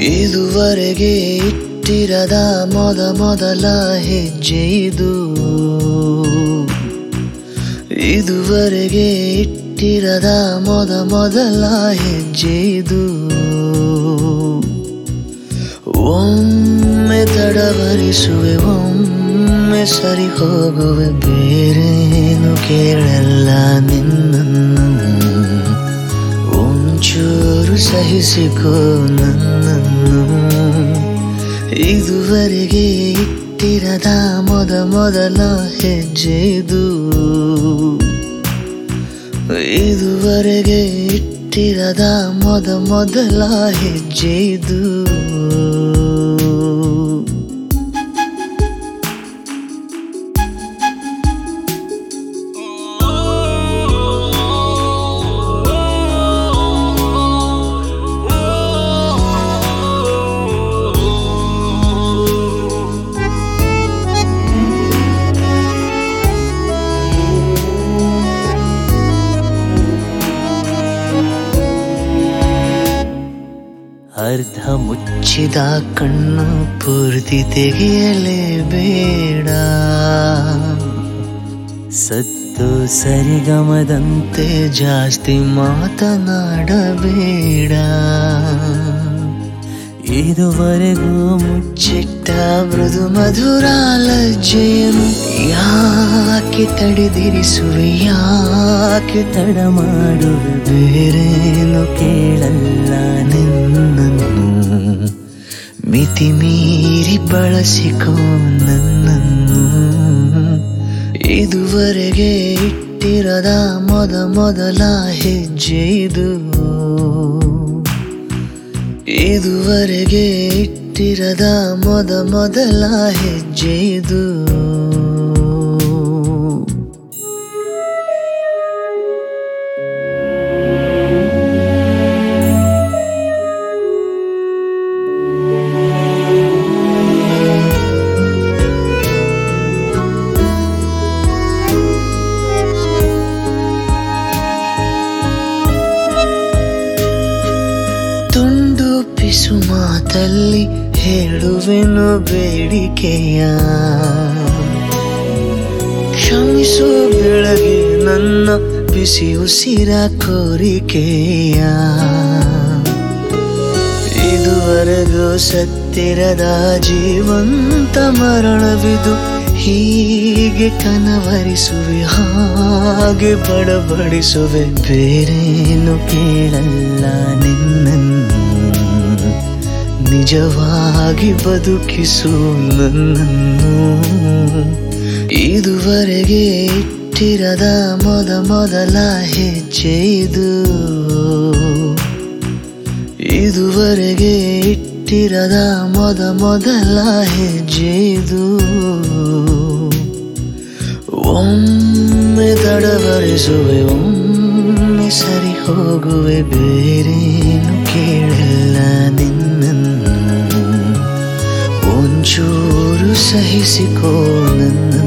ಇದುವರೆಗೆ ಇಟ್ಟಿರದ ಮೊದ ಮೊದಲ ಹೆಜ್ಜೆ ಇದು ಇದುವರೆಗೆ ಇಟ್ಟಿರದ ಮೊದ ಮೊದಲ ಹೆಜ್ಜೆ ಇದು ಒಮ್ಮೆ ತಡವರಿಸುವೆ ಒಮ್ಮೆ ಸರಿ ಹೋಗುವೆ ಬೇರೇನು ಕೇಳಲ್ಲ ನಿನ್ನನ್ನು ಒಂಚೂರು ಸಹಿಸಿಕೋ ನನ್ನನ್ನು ಇದುವರೆಗೆ ಇಟ್ಟಿರದ ಮೊದ ಮೊದಲ ಹೆಜ್ಜೆ ಇದು ಇದುವರೆಗೆ ಇಟ್ಟಿರದ ಮೊದ ಮೊದಲ ಹೆಜ್ಜೆ ಇದು ಅರ್ಧ ಮುಚ್ಚಿದ ಕಣ್ಣು ಪೂರ್ತಿ ತೆಗೆಯಲೇಬೇಡ ಸತ್ತು ಸರಿಗಮದಂತೆ ಜಾಸ್ತಿ ಮಾತನಾಡಬೇಡ ಇದುವರೆಗೂ ಮುಚ್ಚಿಟ್ಟ ಮೃದು ಮಧುರ ಲಜ್ಜೆಯನ್ನು ಯಾಕೆ ತಡೆದಿರಿಸುವೆ ಯಾಕೆ ತಡ ಮಾಡುವೆ ಬೇರೇನು ಕೇಳಲ್ಲ ನಿನ್ನನ್ನು ಮಿತಿ ಮೀರಿ ಬಳಸಿಕೋ ನನ್ನನ್ನು ಇದುವರೆಗೆ ಇಟ್ಟಿರದ ಮೊದ ಮೊದಲ ಹೆಜ್ಜೆ ಇದು ಇದುವರೆಗೆ ಇಟ್ಟಿರದ ಮೊದ ಮೊದಲ ಹೆಜ್ಜೆ ಇದು ತುಂಡು ಪಿಸು ಮಾತಲ್ಲಿ ಹೇಳುವೆನು ಬೇಡಿಕೆಯ ಕ್ಷಮಿಸು ಬೆಳಗ್ಗೆ ನನ್ನ ಬಿಸಿ ಉಸಿರ ಕೋರಿಕೆಯ ಇದುವರೆಗೂ ಸತ್ತಿರದ ಜೀವಂತ ಮರಣವಿದು ಹೀಗೆ ಕನವರಿಸುವೆ ಹಾಗೆ ಬಡಬಡಿಸುವೆ ಬೇರೇನು ಕೇಳಲ್ಲ ನಿನ್ನನ್ನು ನಿಜವಾಗಿ ಬದುಕಿಸು ನನ್ನನ್ನು ಇದುವರೆಗೆ ಇಟ್ಟಿರದ ಮೊದ ಮೊದಲ ಹೆಜ್ಜೆ ಇದು ಇದುವರೆಗೆ ಇಟ್ಟಿರದ ಮೊದ ಮೊದಲ ಹೆಜ್ಜೆ ಇದು ಒಮ್ಮೆ ತಡವರಿಸುವೆ ಒಮ್ಮೆ ಸರಿ ಹೋಗುವೆ ಬೇರೇನು ಕೇಳಲ್ಲ ನಿನ್ನನ್ನು ಒಂಚೂರು ಸಹಿಸಿಕೋ ನನ್ನ